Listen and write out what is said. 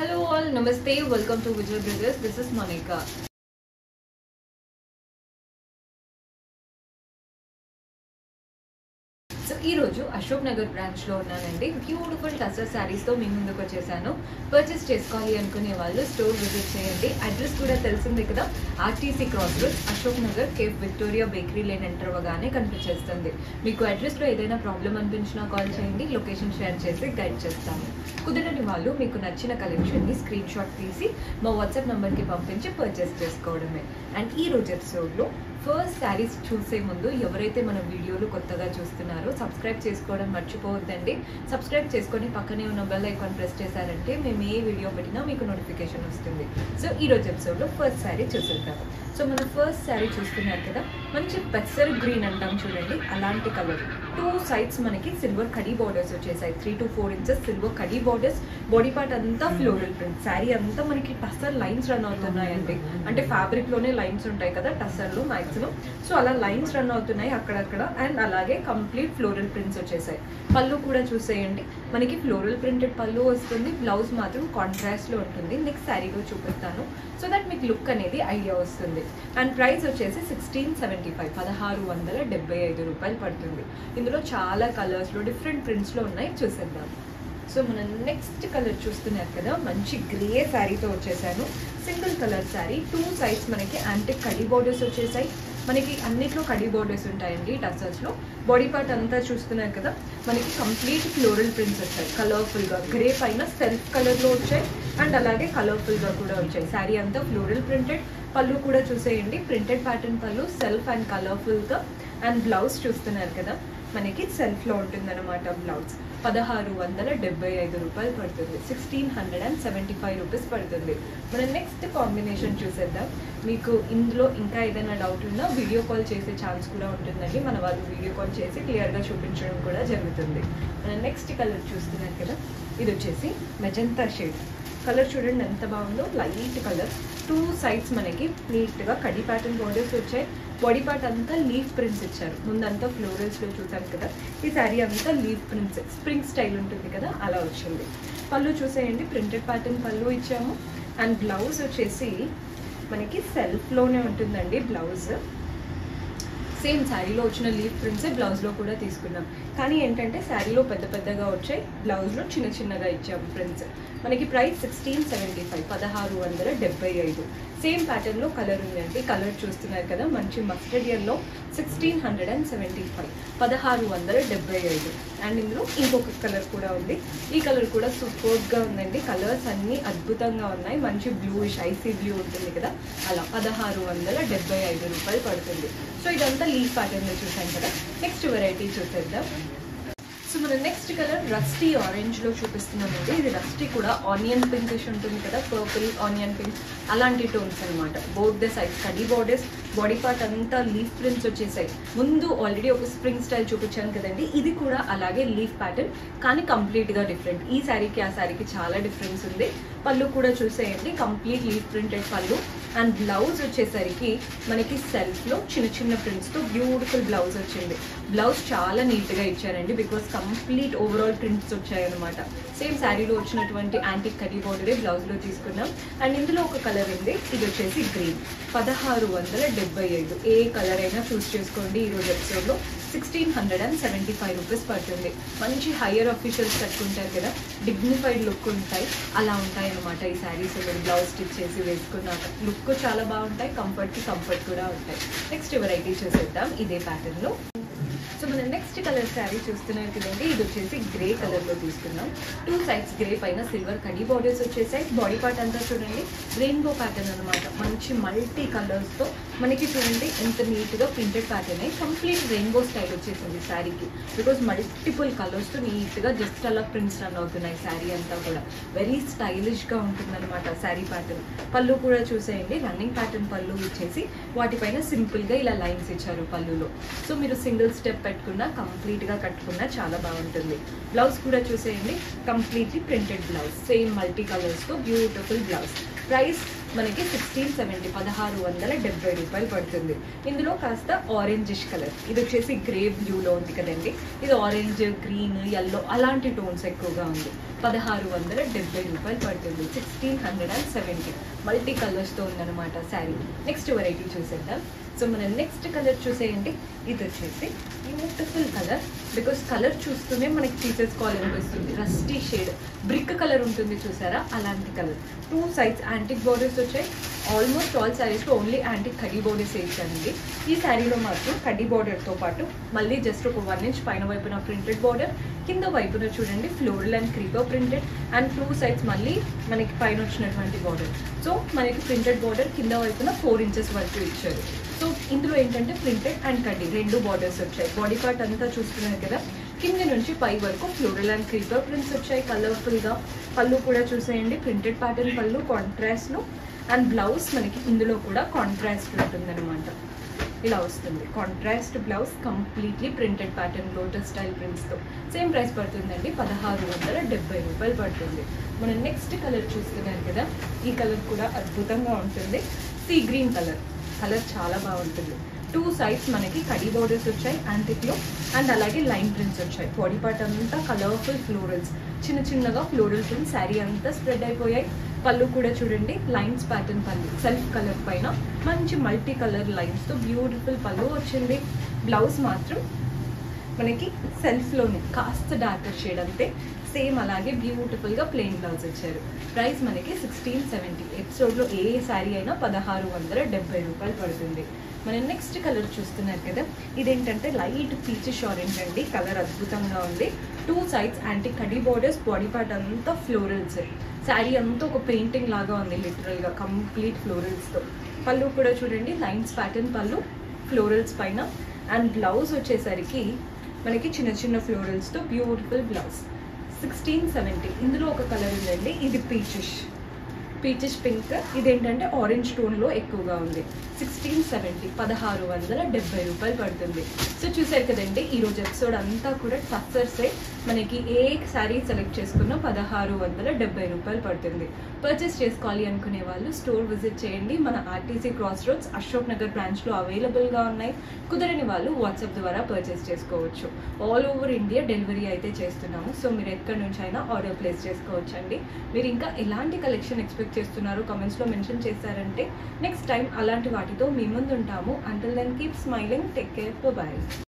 Hello all, Namaste, welcome to Vijay Brothers. This is Monica. So ఈ రోజు Ashok Nagar branch లో ఉన్నానండి బ్యూటిఫుల్ టసర్ శారీస్ తో మీ ముందుకు వచ్చేసాను పర్చేస్ చేసుకోవాలి అనుకునే వాళ్ళు స్టోర్ విజిట్ చేయండి అడ్రస్ కూడా తెలిసిందే కదా RTC cross road Ashok Nagar cafe Victoria bakery lane enter అవ్వగానే కనిపించేస్తుంది మీకు అడ్రస్ లో ఏదైనా ప్రాబ్లం అనిపించినా కాల్ చేయండి లొకేషన్ షేర్ చేసి గైడ్ చేస్తాము కుదరని వాళ్ళు మీకు నచ్చిన కలెక్షన్ ని స్క్రీన్ షాట్ తీసి మా వాట్సాప్ నంబర్ కి పంపించి పర్చేస్ చేసుకోవడమే అండ్ ఈ రోజు ఎపిసోడ్ లో ఫస్ట్ శారీస్ చూసే ముందు ఎవరైతే మన వీడియోలు కొత్తగా చూస్తున్నారో సబ్స్క్రైబ్ చేసుకోవడం మర్చిపోవద్దండి సబ్స్క్రైబ్ చేసుకొని పక్కనే ఉన్న బెల్ ఐకాన్ ప్రెస్ చేశారంటే మేము ఏ వీడియో పెట్టినా మీకు నోటిఫికేషన్ వస్తుంది సో ఈ రోజు ఎపిసోడ్లో ఫస్ట్ శారీ చూసేద్దాం సో మన ఫస్ట్ శారీ చూస్తున్నారు కదా మంచి పెసర్ గ్రీన్ అంటాం చూడండి అలాంటి కలర్ టూ సైడ్స్ మనకి సిల్వర్ కడీ బార్డర్స్ వచ్చేసాయి three to four inches silver కడీ బార్డర్స్ బాడీ పార్ట్ అంతా ఫ్లోరల్ ప్రింట్ శారీ అంతా మనకి టస్సర్ లైన్స్ రన్ అవుతున్నాయండి అంటే ఫ్యాబ్రిక్ లోనే లైన్స్ ఉంటాయి కదా టస్సర్ లో మాక్సిమం సో అలా లైన్స్ రన్ అవుతున్నాయి అక్కడక్కడ అండ్ అలాగే కంప్లీట్ ఫ్లోరల్ ప్రింట్స్ వచ్చేసాయి పళ్ళు కూడా చూసేయండి మనకి ఫ్లోరల్ ప్రింటెడ్ పళ్ళు వస్తుంది బ్లౌజ్ మాత్రం కాంట్రాస్ట్ లో ఉంటుంది నెక్స్ట్ శారీలో చూపిస్తాను సో దట్ మీకు లుక్ అనేది ఐడియా వస్తుంది అండ్ ప్రైస్ వచ్చేసి సిక్స్టీన్ సెవెంటీ ఫైవ్ పదహారు వందల డెబ్బై ఐదు రూపాయలు పడుతుంది ఇందులో చాలా కలర్స్లో డిఫరెంట్ ప్రింట్స్లో ఉన్నాయి చూసేద్దాం సో మనం నెక్స్ట్ కలర్ చూస్తున్నారు కదా మంచి గ్రే శారీతో వచ్చేసాను single colour sari two sides మనకి యాంటిక్ కడీ బోర్డర్స్ వచ్చేసాయి మనకి అన్నిట్లో కడీ బోర్డర్స్ ఉంటాయండి టసర్స్లో బాడీ పార్ట్ అంతా చూస్తున్నారు కదా మనకి కంప్లీట్ ఫ్లోరల్ ప్రింట్స్ వచ్చాయి కలర్ఫుల్గా గ్రే పైన సెల్ఫ్ కలర్లో వచ్చాయి అండ్ అలాగే కలర్ఫుల్గా కూడా వచ్చాయి శారీ అంతా ఫ్లోరల్ ప్రింటెడ్ పళ్ళు కూడా చూసేయండి ప్రింటెడ్ ప్యాటర్న్ పళ్ళు సెల్ఫ్ అండ్ కలర్ఫుల్గా అండ్ బ్లౌజ్ చూస్తున్నారు కదా మనకి సెల్ఫ్లో ఉంటుందన్నమాట బ్లౌజ్ పదహారు వందల డెబ్బై ఐదు రూపాయలు పడుతుంది sixteen hundred and seventy five rupees పడుతుంది మనం నెక్స్ట్ కాంబినేషన్ చూసేద్దాం మీకు ఇందులో ఇంకా ఏదైనా డౌట్ ఉన్నా వీడియో కాల్ చేసే ఛాన్స్ కూడా ఉంటుందండి మన వాళ్ళు వీడియో కాల్ చేసి క్లియర్గా చూపించడం కూడా జరుగుతుంది మనం నెక్స్ట్ కలర్ చూస్తున్నారు కదా ఇది వచ్చేసి మెజంతా షేడ్ కలర్ చూడండి ఎంత బాగుందో లైట్ కలర్ టూ సైడ్స్ మనకి నీట్గా కడి ప్యాటర్న్ బోర్డర్స్ వచ్చాయి బాడీ పార్ట్ అంతా లీఫ్ ప్రింట్స్ ఇచ్చారు ముందంతా ఫ్లోరల్స్లో చూసాను కదా ఈ శారీ అంతా లీఫ్ ప్రింట్స్ స్ప్రింగ్ స్టైల్ ఉంటుంది కదా అలా వచ్చింది పళ్ళు చూసేయండి ప్రింటెడ్ ప్యాటర్న్ పళ్ళు ఇచ్చాము అండ్ బ్లౌజ్ వచ్చేసి మనకి సెల్ఫ్లోనే ఉంటుందండి బ్లౌజ్ సేమ్ శారీలో వచ్చిన లీఫ్ ప్రింట్సే బ్లౌజ్లో కూడా తీసుకున్నాం కానీ ఏంటంటే శారీలో పెద్ద పెద్దగా వచ్చాయి బ్లౌజ్లో చిన్న చిన్నగా ఇచ్చాము ప్రింట్స్ మనకి ప్రైస్ సిక్స్టీన్ సెవెంటీ ఫైవ్ పదహారు వందల డెబ్బై ఐదు సేమ్ ప్యాటర్న్లో కలర్ ఉందండి కలర్ చూస్తున్నారు కదా మంచి మస్టర్డ్ ఇయర్లో sixteen hundred and seventy five పదహారు వందల డెబ్బై ఐదు అండ్ ఇందులో ఇంకొక కలర్ కూడా ఉంది ఈ కలర్ కూడా సూపర్గా ఉందండి కలర్స్ అన్నీ అద్భుతంగా ఉన్నాయి మంచి బ్లూయిష్ ఐసీ బ్లూ ఉంటుంది కదా అలా పదహారు వందల డెబ్బై ఐదు రూపాయలు పడుతుంది సో ఇదంతా లీఫ్ ప్యాటర్న్లో చూసాం కదా నెక్స్ట్ వెరైటీ చూసేద్దాం సో మన నెక్స్ట్ కలర్ రస్టీ ఆరెంజ్ లో చూపిస్తున్నామండి ఇది రస్టీ కూడా ఆనియన్ పింకిష్ ఉంటుంది కదా పర్పుల్ ఆనియన్ పింక్ అలాంటి టోన్స్ అనమాట బోత్ ద సైడ్ కడీ బార్డర్స్ బాడీ పార్ట్ అంతా లీఫ్ ప్రింట్స్ వచ్చేసాయి ముందు ఆల్రెడీ ఒక స్ప్రింగ్ స్టైల్ చూపించాను కదండి ఇది కూడా అలాగే లీఫ్ ప్యాటర్న్ కానీ కంప్లీట్ గా డిఫరెంట్ ఈ శారీకి ఆ శారీకి చాలా డిఫరెన్స్ ఉంది పళ్ళు కూడా చూసేయండి కంప్లీట్ లీఫ్ ప్రింటెడ్ పళ్ళు అండ్ బ్లౌజ్ వచ్చేసరికి మనకి సెల్ఫ్లో చిన్న చిన్న ప్రింట్స్తో బ్యూటిఫుల్ బ్లౌజ్ వచ్చింది బ్లౌజ్ చాలా నీట్గా ఇచ్చారండి బికాస్ కంప్లీట్ ఓవరాల్ ప్రింట్స్ వచ్చాయన్నమాట సేమ్ శారీలో వచ్చినటువంటి యాంటిక్ కడీ బోర్డరే బ్లౌజ్లో తీసుకున్నాం అండ్ ఇందులో ఒక కలర్ ఉంది ఇది వచ్చేసి గ్రీన్ పదహారు వందల డెబ్బై ఐదు ఏ కలర్ అయినా చూస్ చేసుకోండి ఈరోజు ఎపిసోడ్లో sixteen hundred and seventy five rupees పడుతుంది మంచి హయ్యర్ అఫీషియల్స్ కట్టుకుంటారు కదా డిగ్నిఫైడ్ లుక్ ఉంటాయి అలా ఉంటాయి అనమాట ఈ శారీస్ మీరు బ్లౌజ్ స్టిచ్ చేసి వేసుకున్నాక లుక్ చాలా బాగుంటాయి కంఫర్ట్కి కంఫర్ట్ కూడా ఉంటాయి నెక్స్ట్ వెరైటీ చూసేద్దాం ఇదే ప్యాటర్న్లో సో మనం నెక్స్ట్ కలర్ శారీ చూస్తున్నారు కదండి ఇది వచ్చేసి గ్రే కలర్లో తీసుకున్నాం టూ సైడ్స్ గ్రే పైన సిల్వర్ కడీ బార్డర్స్ వచ్చేసాయి బాడీ పార్ట్ అంతా చూడండి రెయిన్బో ప్యాటర్న్ అనమాట మంచి మల్టీ కలర్స్తో మనకి చూడండి ఎంత నీట్గా ప్రింటెడ్ ప్యాటర్న్ అయ్యి కంప్లీట్ రెయిన్బో స్టైల్ వచ్చేసింది శారీకి బికాజ్ మల్టిపుల్ కలర్స్తో నీట్గా జస్ట్ అలా ప్రింట్స్ రన్ అవుతున్నాయి శారీ అంతా కూడా వెరీ స్టైలిష్గా ఉంటుందన్నమాట శారీ ప్యాటర్న్ పళ్ళు కూడా చూసేయండి రన్నింగ్ ప్యాటర్న్ పళ్ళు ఇచ్చేసి వాటిపైన సింపుల్గా ఇలా లైన్స్ ఇచ్చారు పళ్ళులో సో మీరు సింగిల్ స్టెప్ పెట్టుకున్నా కంప్లీట్గా కట్టుకున్నా చాలా బాగుంటుంది బ్లౌజ్ కూడా చూసేయండి completely printed blouse same multi కలర్స్తో బ్యూటిఫుల్ బ్లౌజ్ ప్రైస్ మనకి సిక్స్టీన్ సెవెంటీ పదహారు వందల డెబ్బై రూపాయలు పడుతుంది ఇందులో కాస్త ఆరెంజిష్ కలర్ ఇది వచ్చేసి గ్రే బ్లూలో ఉంది కదండి ఇది ఆరెంజ్ గ్రీన్ ఎల్లో అలాంటి టోన్స్ ఎక్కువగా ఉంది పదహారు వందల డెబ్బై రూపాయలు పడుతుంది sixteen hundred and seventy multi కలర్స్తో ఉందన్నమాట శారీ నెక్స్ట్ వెరైటీ చూసేద్దాం సో మనం నెక్స్ట్ కలర్ చూసేయండి ఇది వచ్చేసి బ్యూటిఫుల్ కలర్ బికాస్ కలర్ చూస్తూనే మనకి తీసేసుకోవాలనిపిస్తుంది రస్టీ షేడ్ బ్రిక్ కలర్ ఉంటుంది చూసారా అలాంటి colour two sides antique borders వచ్చాయి ఆల్మోస్ట్ ఆల్ శారీస్లో ఓన్లీ యాంటిక్ కడ్డీ బోర్డర్స్ వేసానండి ఈ శారీలో మాత్రం కడ్డీ బోర్డర్తో పాటు మళ్ళీ జస్ట్ ఒక వన్ ఇంచ్ పైన వైపున ప్రింటెడ్ బోర్డర్ కింద వైపున చూడండి floral and creeper printed and two sides మళ్ళీ మనకి పైన వచ్చినటువంటి బార్డర్ సో మనకి ప్రింటెడ్ బార్డర్ కింద వైపున ఫోర్ ఇంచెస్ వరకు ఇచ్చారు సో ఇందులో ఏంటంటే ప్రింటెడ్ అండ్ కడ్డీ రెండు బార్డర్స్ వచ్చాయి బాడీ పార్ట్ అంతా చూస్తున్నారు కదా కింద నుంచి పై వరకు ఫ్లోరల్ అండ్ క్రీపర్ ప్రింట్స్ వచ్చాయి కలర్ఫుల్గా పళ్ళు కూడా చూసేయండి ప్రింటెడ్ ప్యాటర్న్ పళ్ళు కాంట్రాస్ట్లో అండ్ బ్లౌజ్ మనకి ఇందులో కూడా కాంట్రాస్ట్ ఉంటుందన్నమాట ఇలా వస్తుంది contrast blouse completely printed pattern lotus style ప్రింట్స్తో సేమ్ ప్రైస్ పడుతుందండి పదహారు వందల డెబ్బై రూపాయలు పడుతుంది మనం నెక్స్ట్ కలర్ చూస్తున్నారు కదా ఈ కలర్ కూడా అద్భుతంగా ఉంటుంది సీ గ్రీన్ కలర్ కలర్ చాలా బాగుంటుంది టూ సైడ్స్ మనకి కడీ బోర్డర్స్ వచ్చాయి యాంటిక్లో అండ్ అలాగే లైన్ ప్రింట్స్ వచ్చాయి బాడీ పార్ట్ అంతా కలర్ఫుల్ ఫ్లోరల్స్ చిన్న చిన్నగా ఫ్లోరల్ ప్రింట్స్ శారీ అంతా స్ప్రెడ్ అయిపోయాయి పళ్ళు కూడా చూడండి లైన్స్ ప్యాటర్న్ పళ్ళు సెల్ఫ్ కలర్ పైన మంచి మల్టీ కలర్ లైన్స్తో బ్యూటిఫుల్ పళ్ళు వచ్చింది బ్లౌజ్ మాత్రం మనకి సెల్ఫ్లోనే కాస్త డార్కర్ షేడ్ అంతే సేమ్ అలాగే బ్యూటిఫుల్గా ప్లెయిన్ బ్లౌజ్ ఇచ్చారు ప్రైస్ మనకి సిక్స్టీన్ సెవెంటీ ఎపిసోడ్లో ఏ శారీ అయినా పదహారు వందల డెబ్బై రూపాయలు పడుతుంది మనం నెక్స్ట్ కలర్ చూస్తున్నారు కదా ఇదేంటంటే లైట్ పీచిష్ ఆరెంజ్ అండి కలర్ అద్భుతంగా ఉంది టూ సైడ్స్ యాంటీ కడీ బోర్డర్స్ బాడీ పార్ట్ అంతా ఫ్లోరల్స్ శారీ అంతా ఒక పెయింటింగ్ లాగా ఉంది లిటరల్గా కంప్లీట్ ఫ్లోరల్స్తో పళ్ళు కూడా చూడండి లైన్స్ ప్యాటర్న్ పళ్ళు ఫ్లోరల్స్ పైన అండ్ బ్లౌజ్ వచ్చేసరికి మనకి చిన్న చిన్న ఫ్లోరల్స్తో బ్యూటిఫుల్ బ్లౌజ్ సిక్స్టీన్ సెవెంటీ ఇందులో ఒక కలర్ ఉందండి ఇది పీచిష్ పీచిష్ పింక్ ఇదేంటంటే ఆరెంజ్ టోన్లో ఎక్కువగా ఉంది సిక్స్టీన్ సెవెంటీ పదహారు వందల డెబ్బై రూపాయలు పడుతుంది సో చూసారు కదండి ఈరోజు ఎపిసోడ్ అంతా కూడా టస్సర్సే మనకి ఏ శారీ సెలెక్ట్ చేసుకున్నా పదహారు వందల డెబ్బై రూపాయలు పడుతుంది పర్చేస్ చేసుకోవాలి అనుకునే వాళ్ళు స్టోర్ విజిట్ చేయండి మన RTC cross roads Ashok Nagar బ్రాంచ్లో అవైలబుల్గా ఉన్నాయి కుదరని వాళ్ళు వాట్సాప్ ద్వారా పర్చేస్ చేసుకోవచ్చు ఆల్ ఓవర్ ఇండియా డెలివరీ అయితే చేస్తున్నాము సో మీరు ఎక్కడి నుంచి అయినా ఆర్డర్ ప్లేస్ చేసుకోవచ్చండి మీరు ఇంకా ఎలాంటి కలెక్షన్ ఎక్స్పెక్ట్ చేస్తున్నారు కమెంట్స్లో మెన్షన్ చేశారంటే నెక్స్ట్ టైం అలాంటి వాటితో మీ ముందు ఉంటాము until then keep smiling take care bye